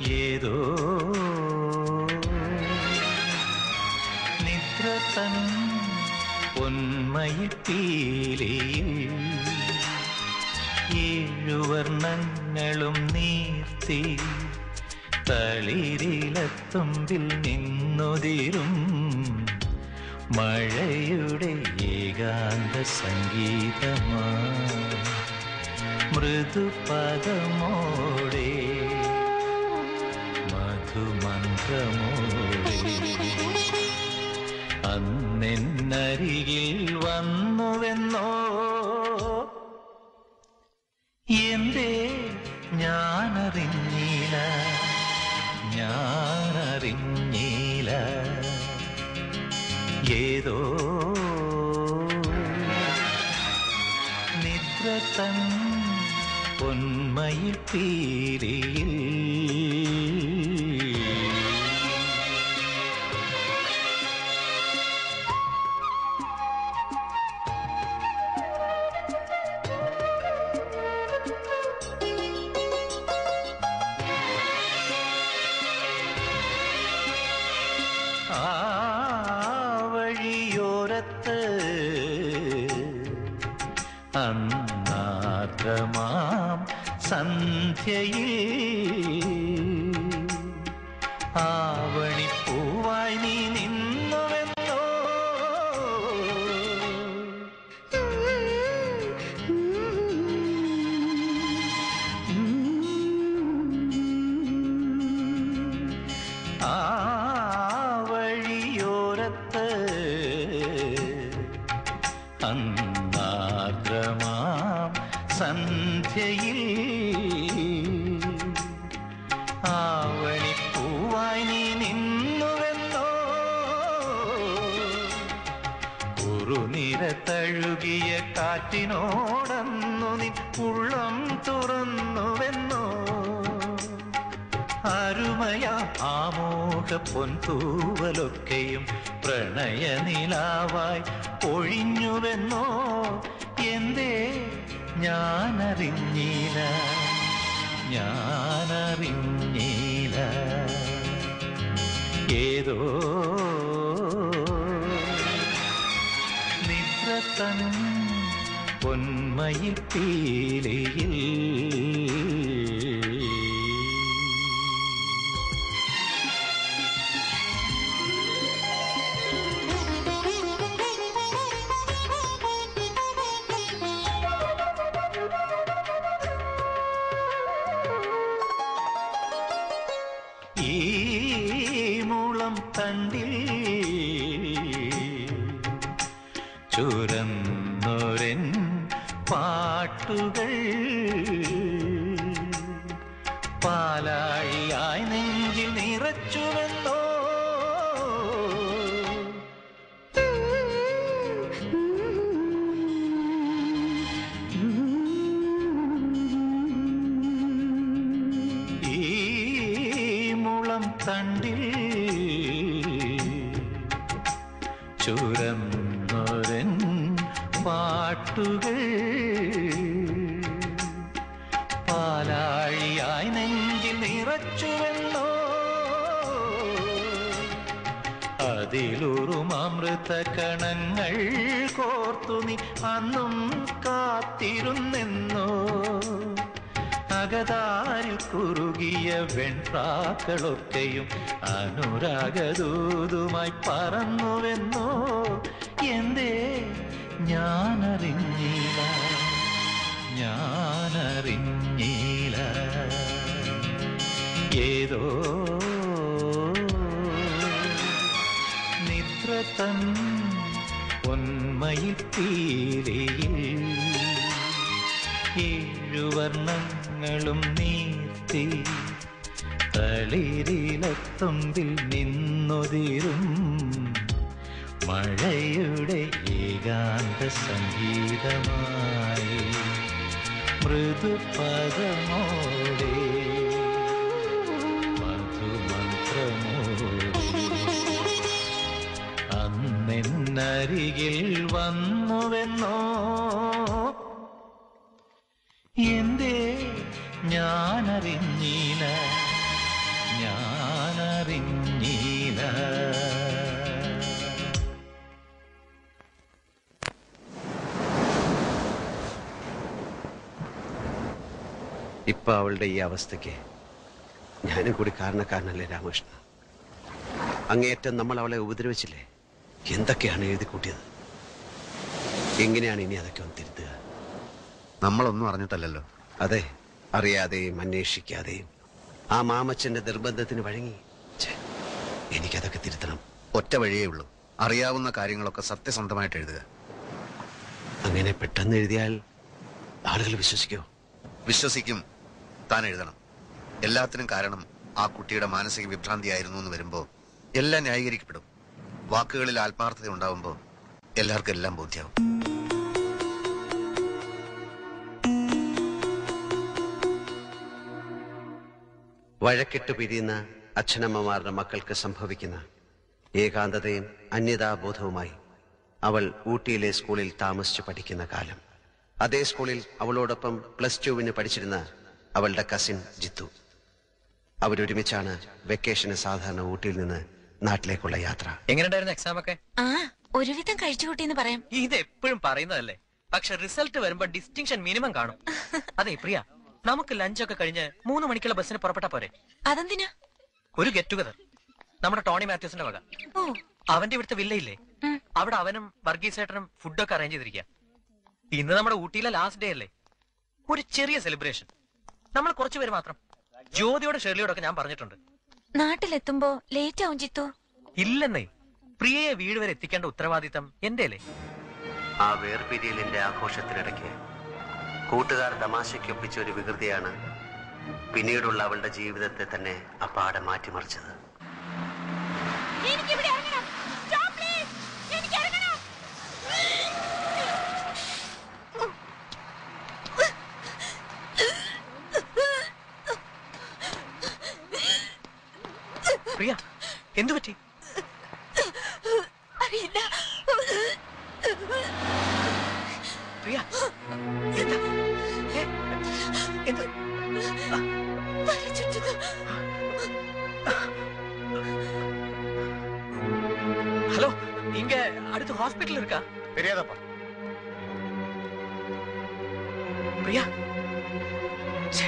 ഏതോ നിദ്ര തൻ പൊന്മയിൽ പീലിയിൽ ഏഴുവർണ്ണങ്ങളും നീർത്തി തളിരിലത്തുമ്പിൽ നിന്നുതിരും മഴയുടെ ഏകാന്ത സംഗീതമാ മൃദുപദമോടെ മധുമന്ത്രമോടെ അന്നെന്നരികിൽ വന്നുവെന്നോ എന്തേ ഞാനറിഞ്ഞില്ല ഞാനറിഞ്ഞില്ല ഏതോ നിദ്ര തൻ പൊന്മയിൽ പീലിയിൽ ആ വഴിയോരത്ത് അന്നാദ്രമാം സന്ധ്യയിൽ ആവണിപ്പൂവായി നീ നിന്നുവെന്നോ ആ വഴിയോരത്ത് അന്നാദ്രമാം സന്ധ്യയിൽ ആവണിപ്പൂവായി നീ നിന്നുവെന്നോ കുറുനിര തഴുകിയ കാറ്റിനോടന്നു നീ ഉള്ളം തുറന്നുവെന്നോ അരുമയ ആമോഹ പൊൻതൂവലൊക്കെയും പ്രണയനിലാവായി ഒഴിഞ്ഞുവെന്നോ എന്തേ ഞാനറിഞ്ഞില്ല ഞാനറിഞ്ഞില്ല ഏതോ നിദ്ര തൻ പൊന്മയിൽ പീലിയിൽ ഈ മുളം തണ്ടിൽ ചുരന്നൊരൻ പാട്ടുകൾ പാലാഴിയായി നെഞ്ചിൽ നിറച്ചുവെന്നോ ഈ മുളം തണ്ടിൽ ചുരന്നൊരൻ പാട്ടുകൾ പാലാഴിയായി നെഞ്ചിൽ നിറച്ചുവെന്നോ അതിലുറും അമൃത കണങ്ങൾ കോർത്തു നീ അന്നും കാത്തിരുന്നെന്നോ അകതാരിൽ കുറുകിയ വെൺപ്രാക്കളൊക്കെയും അനുരാഗദൂതുമായി പറന്നുവെന്നോ എന്തേ ഞാനറിഞ്ഞില്ല ഞാനറിഞ്ഞില്ല ഏതോ നിദ്ര തൻ പൊന്മയിൽ പീലിയിൽ ഏഴുവർണ്ണങ്ങളും നീർത്തി തളിരിലത്തുമ്പിൽ നിന്നൊതിരും മഴയുടെ ഏകാന്ത സംഗീതമായി മൃദുപദമോടെ മധുമന്ത്രമോടെ അന്നെന്നരികിൽ വന്നുവെന്നോ എന്തേ ഞാനറിഞ്ഞില്ല ഞാനറിഞ്ഞില്ല ഇപ്പൊ അവളുടെ ഈ അവസ്ഥയ്ക്ക് ഞാനും കൂടി കാരണക്കാരനല്ലേ രാമകൃഷ്ണ അങ്ങേയറ്റം നമ്മൾ അവളെ ഉപദ്രവിച്ചില്ലേ എന്തൊക്കെയാണ് എഴുതി കൂട്ടിയത് എങ്ങനെയാണ് ഇനി അതൊക്കെ ഒന്ന് തിരുത്തുക നമ്മളൊന്നും അറിഞ്ഞിട്ടല്ലല്ലോ അതെ അറിയാതെയും അന്വേഷിക്കാതെയും ആ മാമച്ചന്റെ നിർബന്ധത്തിന് വഴങ്ങി ഛെ, എനിക്കതൊക്കെ തിരുത്തണം ഒറ്റ വഴിയേ ഉള്ളൂ അറിയാവുന്ന കാര്യങ്ങളൊക്കെ സത്യസന്ധമായിട്ട് എഴുതുക അങ്ങനെ പെട്ടെന്ന് എഴുതിയാൽ ആളുകൾ വിശ്വസിക്കോ വിശ്വസിക്കും താൻ എഴുതണം എല്ലാത്തിനും കാരണം ആ കുട്ടിയുടെ മാനസിക വിഭ്രാന്തിയായിരുന്നു എന്ന് വരുമ്പോ എല്ലാം ന്യായീകരിക്കപ്പെടും വാക്കുകളിൽ ആത്മാർത്ഥത ഉണ്ടാവുമ്പോ എല്ലാവർക്കും എല്ലാം ബോധ്യാവും വഴക്കിട്ട് പിരിയുന്ന അച്ഛനമ്മമാരുടെ മക്കൾക്ക് സംഭവിക്കുന്ന ഏകാന്തതയും അന്യതാബോധവുമായി അവൾ ഊട്ടിയിലെ സ്കൂളിൽ താമസിച്ചു പഠിക്കുന്ന കാലം അതേ സ്കൂളിൽ അവളോടൊപ്പം പ്ലസ് ടുവിന് പഠിച്ചിരുന്ന അവളുടെ കസിൻ ജിത്തു അവരൊരുമിച്ചാണ് വെക്കേഷന് സാധാരണ ഊട്ടിയിൽ നിന്ന് നാട്ടിലേക്കുള്ള യാത്ര എങ്ങനെയുണ്ടായിരുന്നു എക്സാം ഒക്കെ ആ ഒരുവിധം കഴിച്ചുകൂട്ടിന്ന് പറയാം ഇത് എപ്പോഴും പറയുന്നതല്ലേ പക്ഷെ റിസൾട്ട് വരുമ്പോ ഡിസ്റ്റിങ്ഷൻ മിനിമം കാണും അതെ പ്രിയ നമുക്ക് ലഞ്ചൊക്കെ കഴിഞ്ഞ് മൂന്ന് മണിക്കുള്ള ബസ്സിന് പുറപ്പെട്ട പോരെ അതെന്തിനാ ഒരു ഗെറ്റ് ടുഗദർ നമ്മുടെ ടോണി മാത്യൂസിന്റെ വക ഓ അവന്റെ ഇവിടുത്തെ വില്ലയില്ലേ ഉം. അവിടെ അവനും വർഗീസേട്ടനും ഫുഡൊക്കെ അറേഞ്ച് ചെയ്തിരിക്കുക ഇന്ന് നമ്മുടെ ഊട്ടിയിലെ ലാസ്റ്റ് ഡേ അല്ലേ ഒരു ചെറിയ സെലിബ്രേഷൻ നമ്മൾ കുറച്ചു പേര് മാത്രം ജ്യോതിയോടെ ഷെർലിയോടൊക്കെ ഞാൻ പറഞ്ഞിട്ടുണ്ട് നാട്ടിലെത്തുമ്പോ ലേറ്റ് ആവും ചിത്തു ഇല്ലെന്നേ പ്രിയയെ വീട് വരെ എത്തിക്കേണ്ട ഉത്തരവാദിത്തം എന്റെ അല്ലേ ആ വേർപിരിയലിന്റെ ആഘോഷത്തിനിടയ്ക്ക് കൂട്ടുകാർ തമാശയ്ക്ക് ഒപ്പിച്ച ഒരു വികൃതിയാണ് പിന്നീടുള്ള അവളുടെ ജീവിതത്തെ തന്നെ അപ്പാടെ മാറ്റിമറിച്ചത് പ്രിയ എന്തു പറ്റി അറിയില്ല പ്രിയ എന്താ ഏ? എന്ത് തല ചുറ്റുന്നു. ஹலோ இங்க அடுத்து ஹாஸ்பிடல் இருக்கா தெரியாதப்பா பிரியா ச்சே.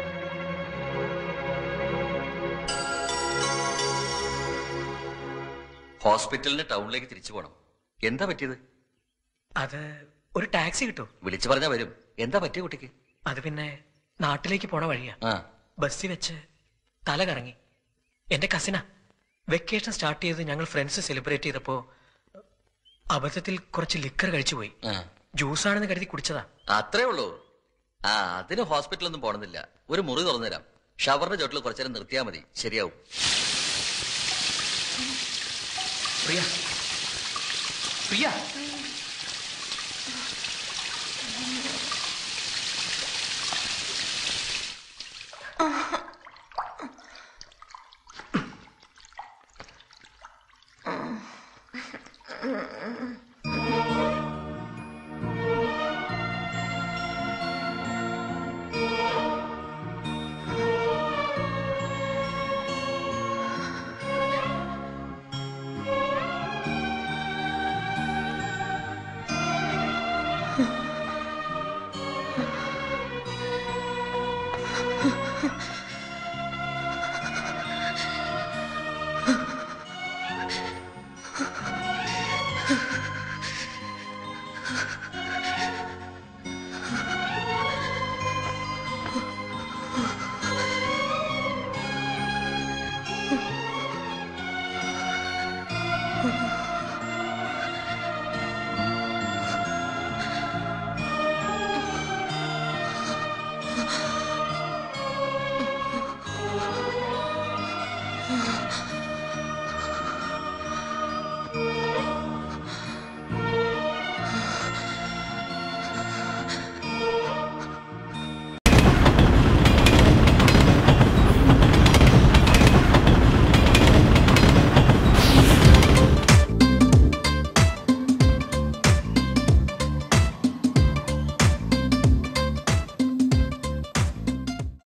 ഹോസ്പിറ്റലിന് ടൗണിലേക്ക് തിരിച്ചു പോകണം എന്താ പറ്റിയത് അത് ഒരു ടാക്സി കിട്ടോ വിളിച്ചു പറഞ്ഞാ വരും എന്താ പറ്റിയ കുട്ടിക്ക് അത് പിന്നെ നാട്ടിലേക്ക് പോണ വഴിയാ ആ ബസ്സിൽ വെച്ച് തല കറങ്ങി എന്റെ കസിനാ വെക്കേഷൻ സ്റ്റാർട്ട് ചെയ്ത് ഞങ്ങൾ ഫ്രണ്ട്സ് സെലിബ്രേറ്റ് ചെയ്തപ്പോ അബദ്ധത്തിൽ കുറച്ച് ലിക്കർ കഴിച്ചു പോയി ആ. ജ്യൂസാണെന്ന് കരുതി കുടിച്ചതാ അത്രേ ഉള്ളൂ ആ അതിന് ഹോസ്പിറ്റലൊന്നും പോണമെന്നില്ല ഒരു മുറി തുറന്നു തരാം ഷവറിന്റെ ചോട്ടിൽ കുറച്ചേരം നിർത്തിയാൽ മതി ശരിയാവും പ്രിയ പ്രിയ